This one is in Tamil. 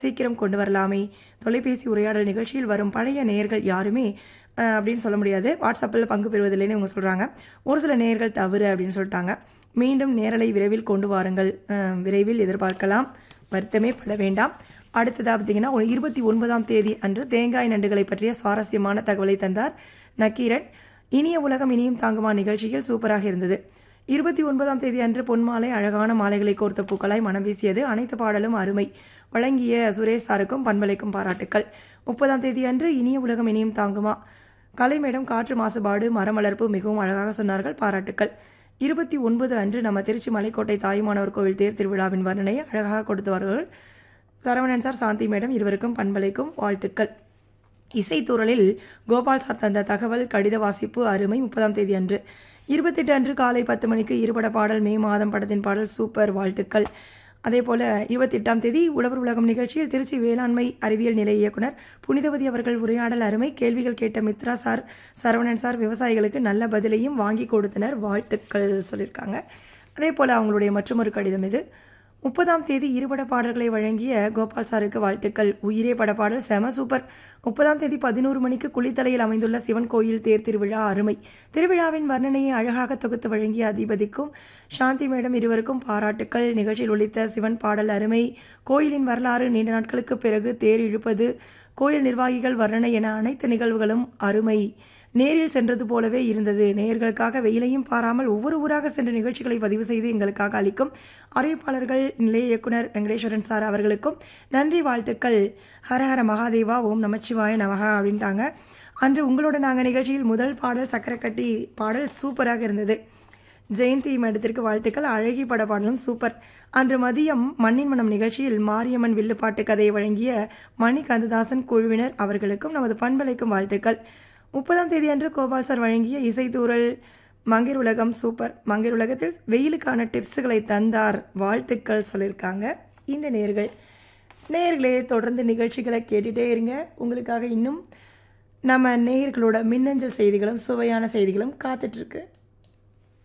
சீக்கிரம் கொண்டு வரலாமே தொலைபேசி உரையாடல் நிகழ்ச்சியில் வரும் பழைய நேயர்கள் யாருமே அஹ், அப்படின்னு சொல்ல முடியாது வாட்ஸ்அப்பில் பங்கு பெறுவதில்லைன்னு இவங்க சொல்கிறாங்க ஒரு சில நேயர்கள் தவறு அப்படின்னு சொல்லிட்டாங்க மீண்டும் நேரலை விரைவில் கொண்டு வாருங்கள் அஹ், விரைவில் எதிர்பார்க்கலாம் வருத்தமே பட வேண்டாம் அடுத்ததாக பார்த்தீங்கன்னா ஒரு இருபத்தி ஒன்பதாம் தேதி அன்று தேங்காய் நண்டுகளை பற்றிய சுவாரஸ்யமான தகவலை தந்தார் நக்கீரன் இனிய உலகம் இனியும் தாங்குமா நிகழ்ச்சியில் சூப்பராக இருந்தது இருபத்தி ஒன்பதாம் தேதி அன்று பொன்மாலை அழகான மாலைகளை கோர்த்த பூக்களாய் மனம் வீசியது அனைத்து பாடலும் அருமை வழங்கிய சுரேஷ் சாருக்கும் பண்பலைக்கும் பாராட்டுக்கள் முப்பதாம் தேதி அன்று இனிய உலகம் இனியும் தாங்குமா கலைமேடம் காற்று மாசுபாடு மரம் வளர்ப்பு மிகவும் அழகாக சொன்னார்கள் பாராட்டுக்கள் இருபத்தி ஒன்பது அன்று நம்ம திருச்சி மலைக்கோட்டை தாயுமானவர் கோவில் தேர் திருவிழாவின் வர்ணனையை அழகாக கொடுத்தவர்கள் சரவணன் சார் சாந்தி மேடம் இருவருக்கும் பண்பலைக்கும் வாழ்த்துக்கள் இசைத்தூரலில் கோபால் சார் தந்த தகவல் கடித வாசிப்பு அருமை முப்பதாம் தேதி அன்று இருபத்தெட்டு அன்று காலை பத்து மணிக்கு இருபட பாடல் மே மாதம் படத்தின் பாடல் சூப்பர் வாழ்த்துக்கள் அதே போல இருபத்தெட்டாம் தேதி உழவர் உலகம் நிகழ்ச்சியில் திருச்சி வேளாண்மை அறிவியல் நிலைய இயக்குனர் புனிதவதி அவர்கள் உரையாடல் அருமை கேள்விகள் கேட்ட மித்ரா சார் சரவணன் சார் விவசாயிகளுக்கு நல்ல பதிலையும் வாங்கி கொடுத்தனர் வாழ்த்துக்கள் சொல்லியிருக்காங்க அதே போல் அவங்களுடைய மற்றொரு கடிதம் இது முப்பதாம் தேதி இருபட பாடல்களை வழங்கிய கோபால் சாருக்கு வாழ்த்துக்கள் உயிரே பட பாடல் செம சூப்பர் முப்பதாம் தேதி பதினோரு மணிக்கு குளித்தலையில் அமைந்துள்ள சிவன் கோயில் தேர் திருவிழா அருமை திருவிழாவின் வர்ணனையை அழகாக தொகுத்து வழங்கிய அதிபதிக்கும் சாந்தி மேடம் இருவருக்கும் பாராட்டுக்கள் நிகழ்ச்சியில் ஒலித்த சிவன் பாடல் அருமை கோயிலின் வரலாறு நீண்ட நாட்களுக்கு பிறகு தேர் இழுப்பது கோயில் நிர்வாகிகள் வர்ணனை என அனைத்து நிகழ்வுகளும் அருமை நேரில் சென்றது போலவே இருந்தது நேயர்களுக்காக வெயிலையும் பாராமல் ஒவ்வொரு ஊராக சென்ற நிகழ்ச்சிகளை பதிவு செய்து எங்களுக்காக அளிக்கும் அறிவிப்பாளர்கள் நிலைய இயக்குனர் வெங்கடேஸ்வரன் சார் அவர்களுக்கும் நன்றி வாழ்த்துக்கள் ஹரஹர மகாதேவா ஓம் நமச்சிவாய நமகா அப்படின்ட்டாங்க அன்று உங்களோட நாங்கள் நிகழ்ச்சியில் முதல் பாடல் சக்கரக்கட்டி பாடல் சூப்பராக இருந்தது ஜெயந்தி மேடத்திற்கு வாழ்த்துக்கள் அழகி பட பாடலும் சூப்பர் அன்று மதியம் மண்ணின் மனம் நிகழ்ச்சியில் மாரியம்மன் வில்லுப்பாட்டு கதையை வழங்கிய மணி கந்ததாசன் குழுவினர் அவர்களுக்கும் நமது பண்பலைக்கும் வாழ்த்துக்கள் முப்பதாம் தேதி அன்று கோபால் சார் வழங்கிய இசைத்தூரல் மங்கிர் உலகம் சூப்பர் மங்கிர் உலகத்தில் வெயிலுக்கான டிப்ஸுகளை தந்தார் வாழ்த்துக்கள் சொல்லியிருக்காங்க இந்த நேர்கள் நேர்களே தொடர்ந்து நிகழ்ச்சிகளை கேட்டுட்டே இருங்க உங்களுக்காக இன்னும் நம்ம நேயர்களோட மின்னஞ்சல் செய்திகளும் சுவையான செய்திகளும் காத்துட்ருக்கு